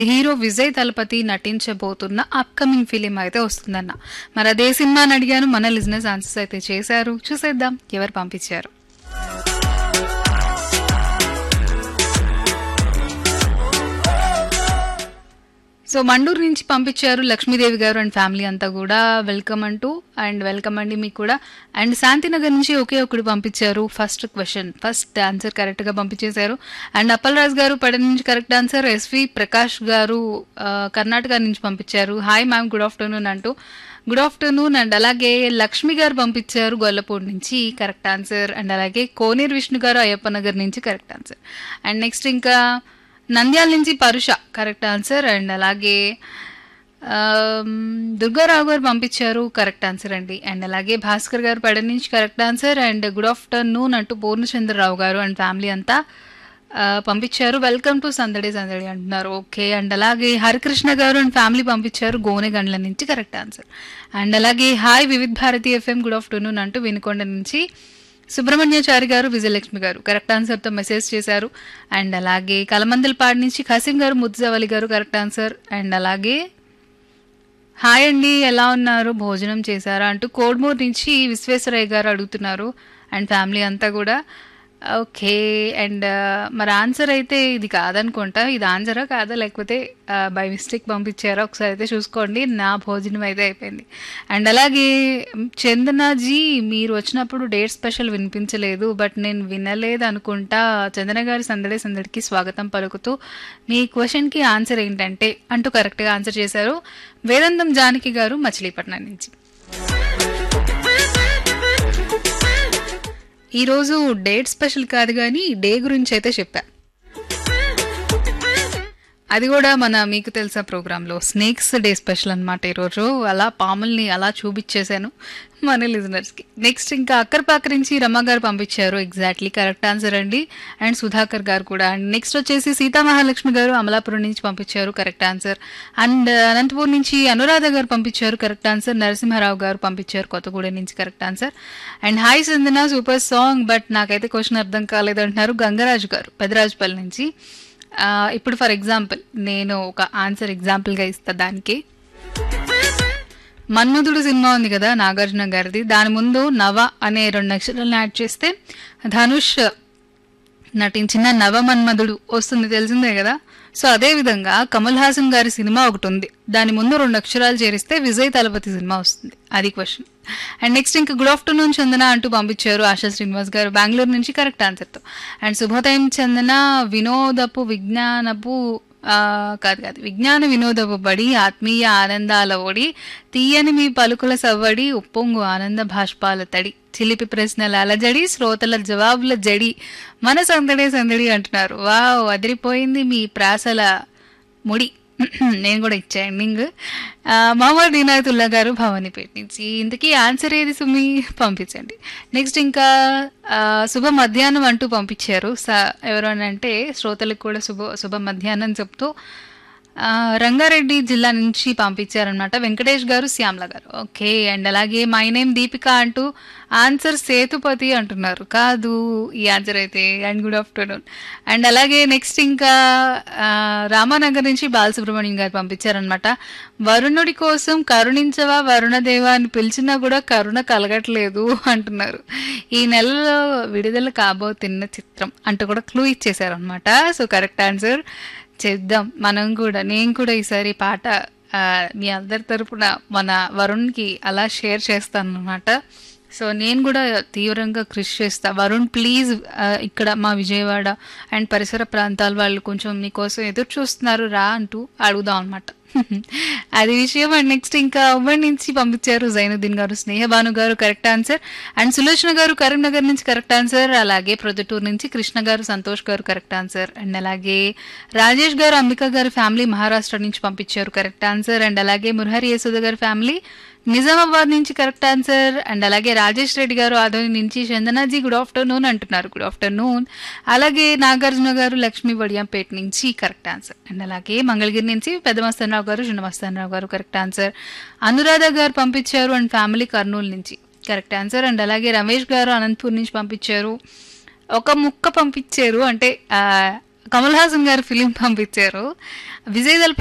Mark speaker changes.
Speaker 1: hero Vijay Thalapathy నటించబోతున్న upcoming film అయితే వస్తుందన్న మరి అదే సినిమా అని అడిగాను మన లిజినెస్ ఆన్సర్స్ అయితే చేశారు చూసేద్దాం ఎవరు పంపించారు సో మండూరు నుంచి పంపించారు లక్ష్మీదేవి గారు అండ్ ఫ్యామిలీ అంతా కూడా వెల్కమ్ అంటూ అండ్ వెల్కమ్ అండి మీకు కూడా అండ్ శాంతినగర్ నుంచి ఒకే ఒకటి పంపించారు first question first answer correct గా పంపించేశారు అండ్ అప్పలరాజు గారు పడ నుంచి కరెక్ట్ ఆన్సర్ ఎస్వి ప్రకాష్ గారు ఆ, కర్ణాటక నుంచి పంపించారు హాయ్ మ్యామ్ గుడ్ ఆఫ్టర్నూన్ అంటూ గుడ్ ఆఫ్టర్నూన్ అండ్ అలాగే లక్ష్మి గారు పంపించారు గొల్లపూడి నుంచి కరెక్ట్ ఆన్సర్ అండ్ అలాగే కోనేరు విష్ణు గారు అయ్యప్ప నగర్ నుంచి కరెక్ట్ ఆన్సర్ అండ్ నెక్స్ట్ ఇంకా నంద్యాల నుంచి పరుష కరెక్ట్ ఆన్సర్ అండ్ అలాగే ఆమ్, దుర్గారావు గారు పంపించారు కరెక్ట్ ఆన్సర్ అండి అండ్ అలాగే భాస్కర్ గారు పడ నుంచి correct answer and good afternoon అంటూ పూర్ణచంద్రరావు గారు అండ్ ఫ్యామిలీ అంతా ఆ, పంపించారు వెల్కమ్ టు సందడి సందడి అంటున్నారు ఓకే అండ్ అలాగే హరికృష్ణ గారు అండ్ ఫ్యామిలీ పంపించారు గోనెగండ్ల నుంచి కరెక్ట్ ఆన్సర్ అండ్ అలాగే hi Vividh Bharati FM good afternoon అంటూ వినుకొండ నుంచి సుబ్రహ్మణ్యాచారి గారు విజయలక్ష్మి గారు కరెక్ట్ ఆన్సర్తో మెసేజ్ చేశారు అండ్ అలాగే కలమందలపాడు నుంచి Qasim garu Mudjavali garu correct answer and అలాగే హాయ్ అండి ఎలా ఉన్నారు భోజనం చేశారా అంటూ కోడ్మూర్ నుంచి విశ్వేశ్వరయ్య గారు అడుగుతున్నారు అండ్ ఫ్యామిలీ అంతా కూడా ఓకే అండ్ మరి ఆన్సర్ అయితే ఇది కాదనుకుంటా ఇది ఆన్సరా కాదా లేకపోతే బై మిస్టేక్ పంపించారా ఒకసారి అయితే చూసుకోండి నా భోజనం అయితే అయిపోయింది అండ్ అలాగే చందనాజీ మీరు వచ్చినప్పుడు డేట్ స్పెషల్ వినిపించలేదు బట్ నేను వినలేదు అనుకుంటా చందన గారి సందడి సందడికి స్వాగతం పలుకుతూ మీ క్వశ్చన్కి ఆన్సర్ ఏంటంటే అంటూ కరెక్ట్గా ఆన్సర్ చేశారు వేదాంతం జానకి గారు మచిలీపట్నం నుంచి ఈరోజు డేట్ స్పెషల్ కాదు కానీ డే గురించి అయితే చెప్పా అది కూడా మన మీకు తెలుసా ప్రోగ్రాంలో స్నేక్స్ డే స్పెషల్ అనమాట ఈరోజు అలా పాముల్ని అలా చూపించేశాను మన లిజనర్స్కి నెక్స్ట్ ఇంకా అక్కర్పాక నుంచి రమ్మ గారు పంపించారు ఎగ్జాక్ట్లీ కరెక్ట్ ఆన్సర్ అండి అండ్ సుధాకర్ గారు కూడా అండ్ నెక్స్ట్ వచ్చేసి సీతా మహాలక్ష్మి గారు అమలాపురం నుంచి పంపించారు కరెక్ట్ ఆన్సర్ అండ్ అనంతపూర్ నుంచి అనురాధ గారు పంపించారు కరెక్ట్ ఆన్సర్ నరసింహారావు గారు పంపించారు కొత్తగూడెం నుంచి correct answer and hi Sandana super song but నాకైతే క్వశ్చన్ అర్థం కాలేదంటున్నారు గంగరాజు గారు పెదరాజుపల్లి నుంచి ఆ, ఇప్పుడు ఫర్ ఎగ్జాంపుల్ నేను ఒక ఆన్సర్ ఎగ్జాంపుల్గా ఇస్తా దానికి మన్మధుడు సినిమా ఉంది కదా నాగార్జున గారిది దాని ముందు నవ అనే రెండు అక్షరాలను యాడ్ చేస్తే ధనుష్ నటించిన నవమన్మధుడు వస్తుంది తెలిసిందే కదా సో అదే విధంగా కమల్ హాసన్ గారి సినిమా ఒకటి ఉంది దాని ముందు రెండు అక్షరాలు చేరిస్తే విజయ్ తలపతి సినిమా వస్తుంది అది క్వశ్చన్ అండ్ నెక్స్ట్ ఇంకా గుడ్ ఆఫ్టర్నూన్ చందన అంటూ పంపించారు ఆశా శ్రీనివాస్ గారు బెంగళూరు నుంచి కరెక్ట్ ఆన్సర్తో అండ్ శుభోదయం చందన వినోదపు విజ్ఞానపు ఆ, కాదు కాదు విజ్ఞాన వినోదపు బడి ఆత్మీయ ఆనందాల ఒడి తీయని మీ పలుకుల సవ్వడి ఉప్పొంగు ఆనంద భాష్పాల తడి చిలిపి ప్రశ్నల అలజడి శ్రోతల జవాబుల జడి మన సందడే సందడి అంటున్నారు వావ్ అదిరిపోయింది మీ ప్రాసల ముడి నేను కూడా ఇచ్చా ఎండింగ్ మహమ్మద్ ఇనాయతుల్లా గారు భవానీపేట నుంచి ఇంతకీ ఆన్సర్ ఏది సుమి పంపించండి నెక్స్ట్ ఇంకా ఆ, శుభ మధ్యాహ్నం అంటూ పంపించారు స- ఎవరు అని అంటే శ్రోతలకు కూడా శుభ శుభ మధ్యాహ్నం చెప్తూ ఆ, రంగారెడ్డి జిల్లా నుంచి పంపించారనమాట వెంకటేష్ గారు శ్యామల గారు ఓకే అండ్ అలాగే మై నేమ్ దీపిక అంటూ ఆన్సర్ సేతుపతి అంటున్నారు కాదు ఈ ఆన్సర్ అయితే అండ్ గుడ్ ఆఫ్టర్నూన్ అండ్ అలాగే నెక్స్ట్ ఇంకా ఆ, రామానగర్ నుంచి బాలసుబ్రహ్మణ్యం గారు పంపించారనమాట వరుణుడి కోసం కరుణించవా వరుణదేవా అని పిలిచినా కూడా కరుణ కలగట్లేదు అంటున్నారు ఈ నెలలో విడుదల కాబోతున్న చిత్రం అంటూ కూడా క్లూ ఇచ్చేసారనమాట సో కరెక్ట్ ఆన్సర్ చేద్దాం మనం కూడా నేను కూడా ఈసారి పాట ఆ, మీ అందరి తరపున మన వరుణ్కి అలా షేర్ చేస్తాను అనమాట సో నేను కూడా తీవ్రంగా కృషి చేస్తా వరుణ్ ప్లీజ్ ఆ, ఇక్కడ మా విజయవాడ అండ్ పరిసర ప్రాంతాల వాళ్ళు కొంచెం మీకోసం ఎదురు చూస్తున్నారు రా అంటూ అడుగుదాం అనమాట అది విషయం అండ్ నెక్స్ట్ ఇంకా ఉమ్మడి నుంచి పంపించారు జైనుద్దీన్ గారు స్నేహభాను గారు కరెక్ట్ ఆన్సర్ అండ్ సులోచన గారు కరీంనగర్ నుంచి కరెక్ట్ ఆన్సర్ అలాగే ప్రొద్దుటూరు నుంచి కృష్ణ గారు సంతోష్ గారు కరెక్ట్ ఆన్సర్ అండ్ అలాగే రాజేష్ గారు అంబిక గారు ఫ్యామిలీ మహారాష్ట్ర నుంచి పంపించారు కరెక్ట్ ఆన్సర్ అండ్ అలాగే మురహరి యశోద గారి ఫ్యామిలీ నిజామాబాద్ నుంచి కరెక్ట్ ఆన్సర్ అండ్ అలాగే రాజేష్ రెడ్డి గారు ఆదోని నుంచి చందనాజీ గుడ్ ఆఫ్టర్నూన్ అంటున్నారు గుడ్ ఆఫ్టర్నూన్ అలాగే నాగార్జున గారు లక్ష్మీ వడియంపేట నుంచి కరెక్ట్ ఆన్సర్ అండ్ అలాగే మంగళగిరి నుంచి పెద్దమస్తానరావు గారు చిన్నమస్తానరావు గారు కరెక్ట్ ఆన్సర్ అనురాధ గారు పంపించారు అండ్ ఫ్యామిలీ కర్నూలు నుంచి కరెక్ట్ ఆన్సర్ అండ్ అలాగే రమేష్ గారు అనంతపూర్ నుంచి పంపించారు ఒక ముక్క పంపించారు అంటే ఆ, కమల్ హాసన్ గారు ఫిలిం పంపించారు విజయ్